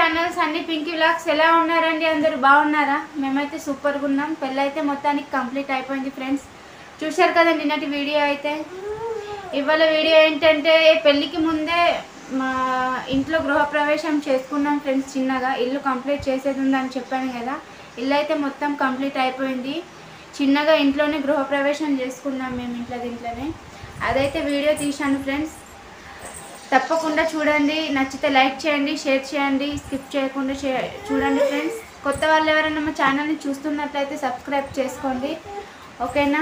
channels అన్ని Pinky vlogs ఎలా ఉన్నారండి అందరూ బాగున్నారా మేమైతే సూపర్గా ఉన్నాం పెళ్ళి అయితే మొత్తానికి కంప్లీట్ అయిపోయింది ఫ్రెండ్స్ చూశారు కదా నిన్నటి వీడియో అయితే ఇవాళ వీడియో ఏంటంటే పెళ్ళికి ముందే మా ఇంట్లో గృహప్రవేశం చేసుకున్నాం ఫ్రెండ్స్ చిన్నగా ఇల్లు కంప్లీట్ చేసేది ఉందని చెప్పాను కదా ఇల్లు అయితే మొత్తం కంప్లీట్ అయిపోయింది చిన్నగా ఇంట్లోనే గృహప్రవేశం చేసుకున్నాం మేము ఇంట్లో దీంట్లోనే అదైతే వీడియో తీశాను ఫ్రెండ్స్ తప్పకుండా చూడండి నచ్చితే లైక్ చేయండి షేర్ చేయండి స్కిప్ చేయకుండా చే- చూడండి ఫ్రెండ్స్ కొత్త వాళ్ళు ఎవరైనా మా ఛానల్ని చూస్తున్నట్లయితే సబ్స్క్రైబ్ చేసుకోండి ఓకేనా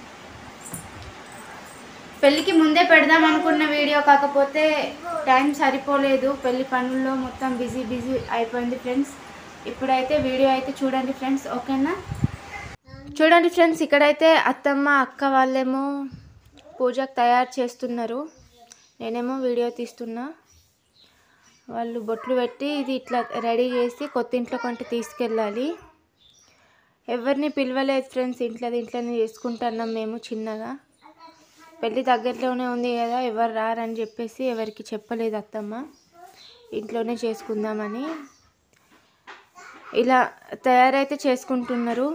పెళ్ళికి ముందే పెడదాం అనుకున్న వీడియో కాకపోతే టైం సరిపోలేదు పెళ్లి పనుల్లో మొత్తం బిజీ బిజీ అయిపోయింది ఫ్రెండ్స్ ఇప్పుడైతే వీడియో అయితే చూడండి ఫ్రెండ్స్ ఓకేనా చూడండి ఫ్రెండ్స్ ఇక్కడైతే అత్తమ్మ అక్క వాళ్ళేమో పూజకు తయారు చేస్తున్నారు నేనేమో వీడియో తీస్తున్నా వాళ్ళు బొట్లు పెట్టి ఇది ఇట్లా రెడీ చేసి కొత్త ఇంట్లో కొంటే తీసుకెళ్ళాలి ఎవరిని పిలవలేదు ఫ్రెండ్స్ ఇంట్లో ఇంట్లోనే చేసుకుంటున్నాం మేము చిన్నగా పెళ్ళి దగ్గరలోనే ఉంది కదా ఎవరు రారని చెప్పేసి ఎవరికి చెప్పలేదు అత్తమ్మ ఇంట్లోనే చేసుకుందామని ఇలా తయారైతే చేసుకుంటున్నారు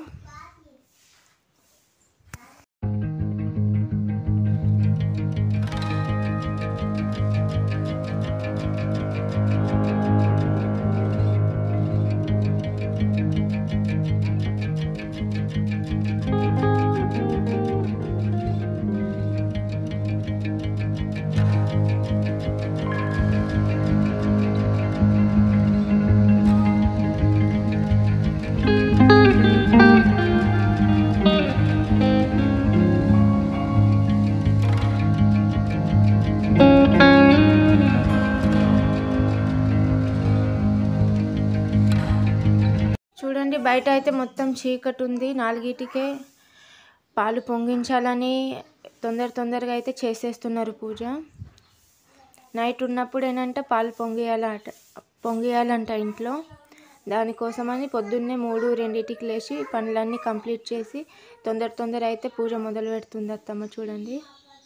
చూడండి బయట అయితే మొత్తం చీకటి ఉంది నాలుగిటికే పాలు పొంగించాలని తొందర తొందరగా అయితే చేసేస్తున్నారు పూజ నైట్ ఉన్నప్పుడు ఏంటంటే పాలు పొంగియాలంట పొంగియాలంట ఇంట్లో దానికోసమని పొద్దున్నే మూడు రెండింటికి లేచి పనులన్నీ కంప్లీట్ చేసి తొందర తొందర అయితే పూజ మొదలు పెడుతుంది అత్తమ్మ చూడండి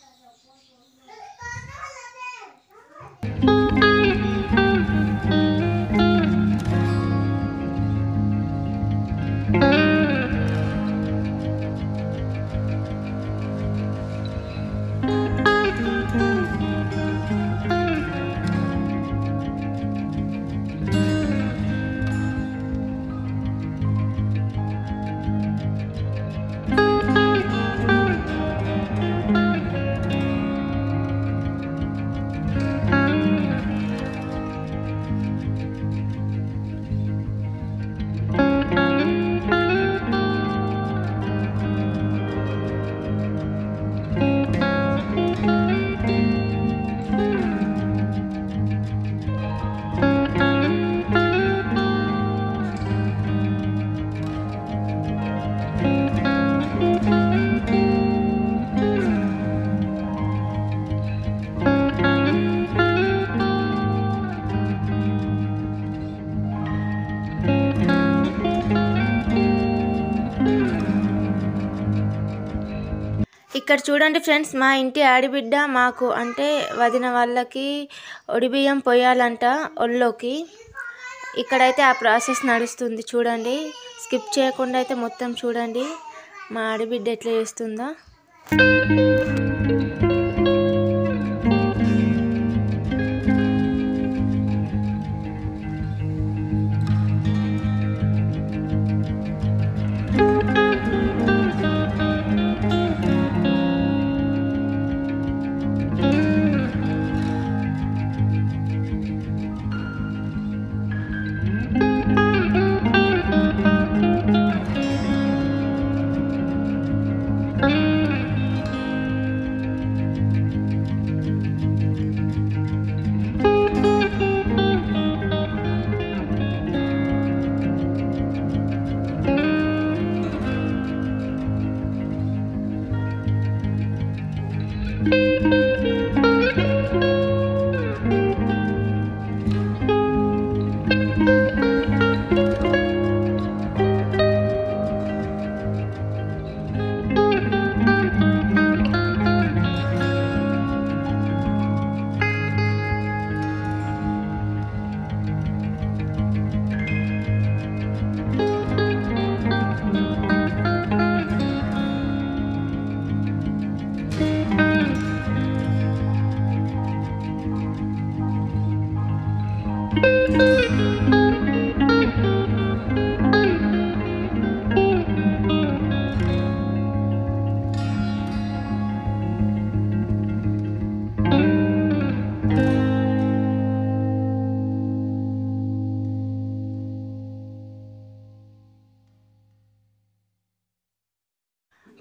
ఇక్కడ చూడండి ఫ్రెండ్స్ మా ఇంటి ఆడిబిడ్డ మాకు అంటే వదిన వాళ్ళకి ఒడిబియ్యం పోయాలంట ఒళ్ళోకి ఇక్కడైతే ఆ ప్రాసెస్ నడుస్తుంది చూడండి స్కిప్ చేయకుండా అయితే మొత్తం చూడండి మా ఆడిబిడ్డ ఎట్లా చేస్తుందో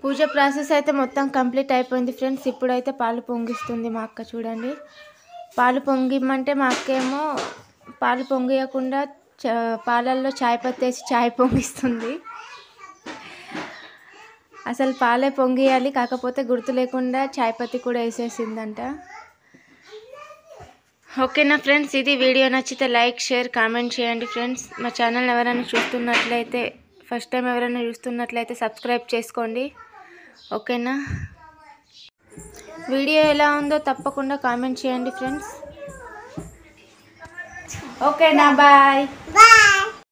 పూజ ప్రాసెస్ అయితే మొత్తం కంప్లీట్ అయిపోయింది ఫ్రెండ్స్ ఇప్పుడైతే పాలు పొంగిస్తుంది మా అక్క చూడండి పాలు పొంగిమ్మంటే మా అక్క ఏమో పాలు పొంగియకుండా చ పాలల్లో చాయ్ పత్తి వేసి చాయ్ పొంగిస్తుంది అసలు పాలే పొంగియాలి కాకపోతే గుర్తు లేకుండా చాయ్ పత్తి కూడా వేసేసిందంట ఓకేనా ఫ్రెండ్స్ ఇది వీడియో నచ్చితే లైక్ షేర్ కామెంట్ చేయండి ఫ్రెండ్స్ మా ఛానల్ ఎవరైనా చూస్తున్నట్లయితే ఫస్ట్ టైం ఎవరైనా చూస్తున్నట్లయితే సబ్స్క్రైబ్ చేసుకోండి ఓకేనా వీడియో ఎలా ఉందో తప్పకుండా కామెంట్ చేయండి ఫ్రెండ్స్ ఓకేనా బాయ్ బాయ్